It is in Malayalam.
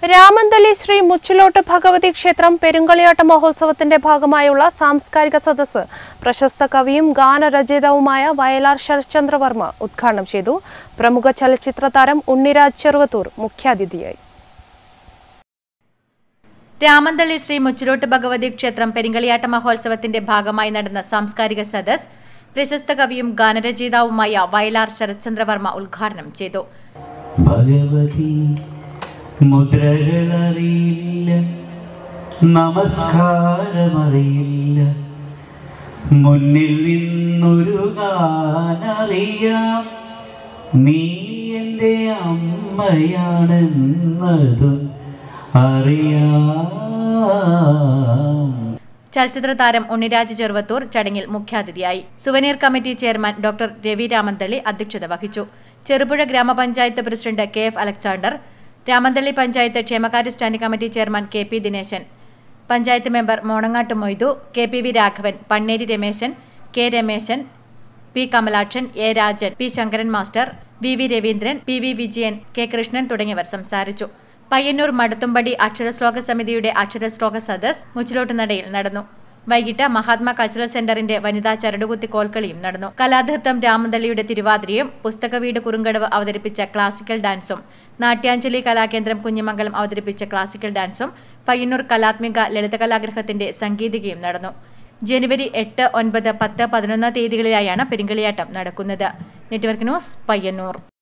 രാമന്തളി ശ്രീ മുച്ചിലോട്ട് ഭഗവതി ക്ഷേത്രം പെരുങ്കളിയാട്ട മഹോത്സവത്തിന്റെ ഭാഗമായുള്ള സാംസ്കാരിക സദസ്സ് പ്രശസ്ത കവിയും ഗാനരചയിതാവുമായ വയലാർ ശരത്ചന്ദ്രവർമ്മ ഉദ്ഘാടനം ചെയ്തു പ്രമുഖ ചലച്ചിത്ര താരം ഉണ്ണിരാജ് ചെറുവത്തൂർ മുഖ്യാതിഥിയായി രാമന്തളി ശ്രീ മുച്ചിലോട്ട് ഭഗവതി ക്ഷേത്രം പെരിങ്കളിയാട്ട മഹോത്സവത്തിന്റെ ഭാഗമായി നടന്ന സാംസ്കാരിക സദസ് പ്രശസ്ത കവിയും ഗാനരചയിതാവുമായ വയലാർ ശരത്ചന്ദ്രവർമ്മ ഉദ്ഘാടനം ചെയ്തു ഭഗവതി മുദ്രകളറിയില്ല നമസ്കാരമറിയില്ല മുന്നിൽ നിന്നൊരു ഗാനറിയാം നീ എൻ്റെ അമ്മയാണെന്നതും അറിയാം ചലച്ചിത്ര താരം ഉണ്ണിരാജ് ചെറുവത്തൂർ ചടങ്ങിൽ മുഖ്യാതിഥിയായി souvenir committee chairman doctor Ravi Ramanthali അധ്യക്ഷത വഹിച്ചു Cherupuzha grama panchayat president K F Alexander Ramanthali panchayat ക്ഷേമകാര്യ standing committee chairman K P Dineshan panchayat member Monangatt Moidu K P V Raghavan Panneri Rameshan K Rameshan P Kamalakshan A Rajan P Sankaran master V V Raveendran P V Vijayan K Krishnan തുടങ്ങിയവർ സംസാരിച്ചു പയ്യന്നൂർ മടത്തുംപടി അക്ഷരശ്ലോക സമിതിയുടെ അക്ഷരശ്ലോക സദസ് മുച്ചിലോട്ട് നടയിൽ നടന്നു വൈകിട്ട് മഹാത്മാ കൾച്ചറൽ സെന്ററിന്റെ വനിതാ ചരടുകുത്തി കോൽക്കളിയും നടന്നു കലാതീർത്ഥം രാമന്തള്ളിയുടെ തിരുവാതിരയും പുസ്തകവീട് കുറുങ്കടവ് അവതരിപ്പിച്ച ക്ലാസിക്കൽ ഡാൻസും നാട്യാഞ്ജലി കലാകേന്ദ്രം കുഞ്ഞിമംഗലം അവതരിപ്പിച്ച ക്ലാസിക്കൽ ഡാൻസും പയ്യന്നൂർ കലാത്മിക ലളിതകലാഗ്രഹത്തിന്റെ സംഗീതികയും നടന്നു ജനുവരി എട്ട് ഒൻപത് പത്ത് പതിനൊന്ന് തീയതികളിലായാണ് പെരിങ്കളിയാട്ടം നടക്കുന്നത് നെറ്റ്വർക്ക് ന്യൂസ് പയ്യന്നൂർ